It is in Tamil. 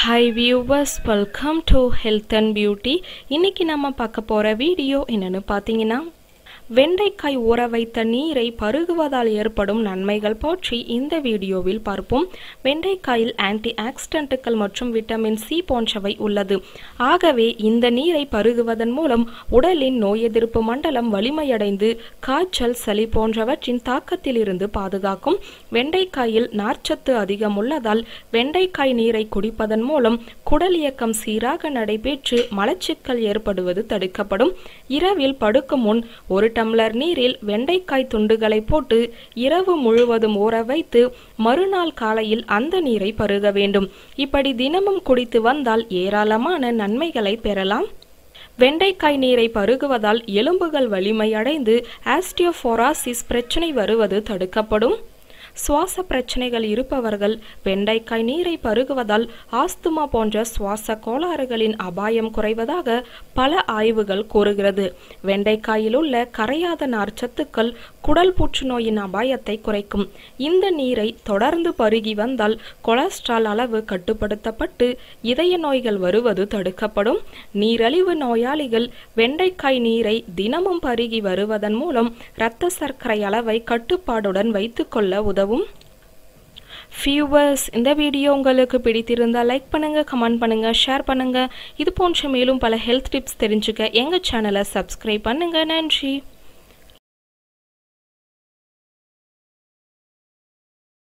hi viewers welcome to health and beauty இன்னைக்கு நம்ம பார்க்க போகிற வீடியோ என்னன்னு பார்த்தீங்கன்னா வெண்டைக்காய் ஊற வைத்த நீரை பருகுவதால் ஏற்படும் நன்மைகள் பற்றி இந்த வீடியோவில் பார்ப்போம் வெண்டைக்காயில் ஆன்டி ஆக்சிடென்ட்டுகள் மற்றும் விட்டமின் சி போன்றவை உள்ளது ஆகவே இந்த நீரை பருகுவதன் மூலம் உடலின் நோய் எதிர்ப்பு மண்டலம் வலிமையடைந்து காய்ச்சல் சளி போன்றவற்றின் தாக்கத்தில் இருந்து பாதுகாக்கும் வெண்டைக்காயில் நார்ச்சத்து அதிகம் உள்ளதால் வெண்டைக்காய் நீரை குடிப்பதன் மூலம் குடல் இயக்கம் சீராக நடைபெற்று மலச்சிக்கல் ஏற்படுவது தடுக்கப்படும் இரவில் படுக்கும் முன் ஒரு டம்ளர் நீரில் வெண்டைக்காய் துண்டுகளை போட்டு இரவு முழுவதும் ஊற வைத்து மறுநாள் காலையில் அந்த நீரை பருக வேண்டும் இப்படி தினமும் குடித்து வந்தால் ஏராளமான நன்மைகளை பெறலாம் வெண்டைக்காய் நீரை பருகுவதால் எலும்புகள் வலிமையடைந்து ஆஸ்டியோஃபோராசிஸ் பிரச்சனை வருவது தடுக்கப்படும் சுவாச பிரச்சனைகள் இருப்பவர்கள் வெண்டைக்காய் நீரை பருகுவதால் ஆஸ்துமா போன்ற சுவாச கோளாறுகளின் அபாயம் குறைவதாக பல ஆய்வுகள் கூறுகிறது வெண்டைக்காயில் உள்ள கரையாத நார்ச்சத்துக்கள் குடல் புற்றுநோயின் அபாயத்தை குறைக்கும் இந்த நீரை தொடர்ந்து பருகி வந்தால் கொலஸ்ட்ரால் அளவு கட்டுப்படுத்தப்பட்டு இதய நோய்கள் வருவது தடுக்கப்படும் நீரழிவு நோயாளிகள் வெண்டைக்காய் நீரை தினமும் பருகி வருவதன் மூலம் இரத்த சர்க்கரை அளவை கட்டுப்பாடுடன் வைத்துக்கொள்ள உதவும் ஃபியூவர்ஸ் இந்த வீடியோ உங்களுக்கு பிடித்திருந்தால் லைக் பண்ணுங்க கமெண்ட் பண்ணுங்க ஷேர் பண்ணுங்க இது போன்ற மேலும் பல ஹெல்த் டிப்ஸ் தெரிஞ்சுக்க எங்க சேனலை சப்ஸ்கிரைப் பண்ணுங்க நன்றி